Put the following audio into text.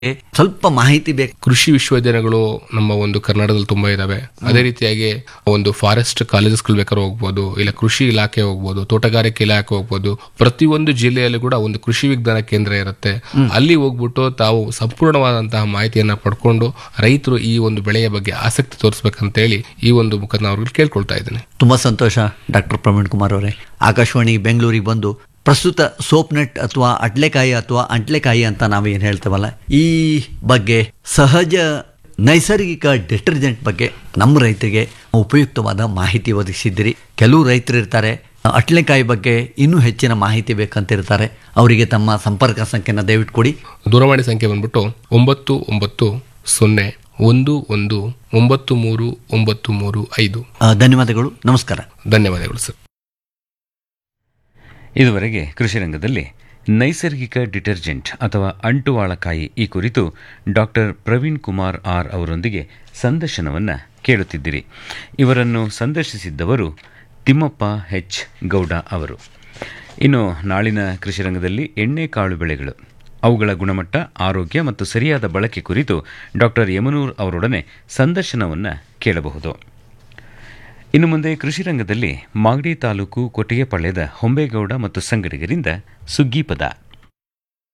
ಸ್ವಲ್ಪ ಮಾಹಿತಿ ಬೇಕು ಕೃಷಿ ವಿಶ್ವವಿದ್ಯಾಲಯಗಳು ನಮ್ಮ ಒಂದು ಕರ್ನಾಟಕದಲ್ಲಿ ತುಂಬಾ ಇದಾವೆ ಅದೇ ರೀತಿಯಾಗಿ ಒಂದು ಫಾರೆಸ್ಟ್ ಕಾಲೇಜಸ್ಗಳು ಬೇಕಾದ್ರೆ ಹೋಗ್ಬೋದು ಇಲ್ಲ ಕೃಷಿ ಇಲಾಖೆ ಹೋಗ್ಬೋದು ತೋಟಗಾರಿಕೆ ಇಲಾಖೆ ಹೋಗ್ಬೋದು ಪ್ರತಿಯೊಂದು ಜಿಲ್ಲೆಯಲ್ಲಿ ಕೂಡ ಒಂದು ಕೃಷಿ ವಿಜ್ಞಾನ ಕೇಂದ್ರ ಇರುತ್ತೆ ಅಲ್ಲಿ ಹೋಗ್ಬಿಟ್ಟು ತಾವು ಸಂಪೂರ್ಣವಾದಂತಹ ಮಾಹಿತಿಯನ್ನ ಪಡ್ಕೊಂಡು ರೈತರು ಈ ಒಂದು ಬೆಳೆಯ ಬಗ್ಗೆ ಆಸಕ್ತಿ ತೋರಿಸ್ಬೇಕಂತೇಳಿ ಈ ಒಂದು ಮುಖದ ಅವ್ರಿಗೆ ಕೇಳ್ಕೊಳ್ತಾ ಇದ್ದೇನೆ ತುಂಬಾ ಸಂತೋಷ ಡಾಕ್ಟರ್ ಪ್ರವೀಣ್ ಕುಮಾರ್ ಅವರೇ ಆಕಾಶವಾಣಿ ಬೆಂಗಳೂರಿಗೆ ಬಂದು ಪ್ರಸ್ತುತ ಸೋಪ್ ನೆಟ್ ಅಥವಾ ಅಡ್ಲೆಕಾಯಿ ಅಥವಾ ಅಂಟ್ಲೆಕಾಯಿ ಅಂತ ನಾವೇನು ಹೇಳ್ತೇವಲ್ಲ ಈ ಬಗ್ಗೆ ಸಹಜ ನೈಸರ್ಗಿಕ ಡಿಟರ್ಜೆಂಟ್ ಬಗ್ಗೆ ನಮ್ಮ ರೈತರಿಗೆ ಉಪಯುಕ್ತವಾದ ಮಾಹಿತಿ ಒದಗಿಸಿದ್ದೀರಿ ಕೆಲವು ರೈತರು ಇರ್ತಾರೆ ಅಟ್ಲೆಕಾಯಿ ಬಗ್ಗೆ ಇನ್ನೂ ಹೆಚ್ಚಿನ ಮಾಹಿತಿ ಬೇಕಂತಿರ್ತಾರೆ ಅವರಿಗೆ ತಮ್ಮ ಸಂಪರ್ಕ ಸಂಖ್ಯೆನ ದಯವಿಟ್ಟು ಕೊಡಿ ದೂರವಾಣಿ ಸಂಖ್ಯೆ ಬಂದ್ಬಿಟ್ಟು ಒಂಬತ್ತು ಒಂಬತ್ತು ಸೊನ್ನೆ ಒಂದು ಒಂದು ಒಂಬತ್ತು ಮೂರು ಒಂಬತ್ತು ಮೂರು ಐದು ಆ, ಧನ್ಯವಾದಗಳು ನಮಸ್ಕಾರ ಧನ್ಯವಾದಗಳು ಸರ್ ಇದುವರೆಗೆ ಕೃಷಿ ರಂಗದಲ್ಲಿ ನೈಸರ್ಗಿಕ ಡಿಟರ್ಜೆಂಟ್ ಅಥವಾ ಅಂಟುವಾಳಕಾಯಿ ಈ ಕುರಿತು ಡಾಕ್ಟರ್ ಪ್ರವೀಣ್ ಕುಮಾರ್ ಆರ್ ಅವರೊಂದಿಗೆ ಸಂದರ್ಶನವನ್ನು ಕೇಳುತ್ತಿದ್ದಿರಿ ಇವರನ್ನು ಸಂದರ್ಶಿಸಿದ್ದವರು ತಿಮ್ಮಪ್ಪ ಹೆಚ್ ಗೌಡ ಅವರು ಇನ್ನು ನಾಳಿನ ಕೃಷಿ ರಂಗದಲ್ಲಿ ಎಣ್ಣೆಕಾಳು ಬೆಳೆಗಳು ಅವುಗಳ ಗುಣಮಟ್ಟ ಆರೋಗ್ಯ ಮತ್ತು ಸರಿಯಾದ ಬಳಕೆ ಕುರಿತು ಡಾಕ್ಟರ್ ಯಮನೂರ್ ಅವರೊಡನೆ ಸಂದರ್ಶನವನ್ನು ಕೇಳಬಹುದು ಇನ್ನು ಮುಂದೆ ಕೃಷಿ ರಂಗದಲ್ಲಿ ಮಾಗಡಿ ತಾಲೂಕು ಕೊಟ್ಟಿಗೆಪಾಳ್ಯದ ಹೊಂಬೇಗೌಡ ಮತ್ತು ಸಂಗಡಿಗರಿಂದ ಸುಗ್ಗಿ ಪದ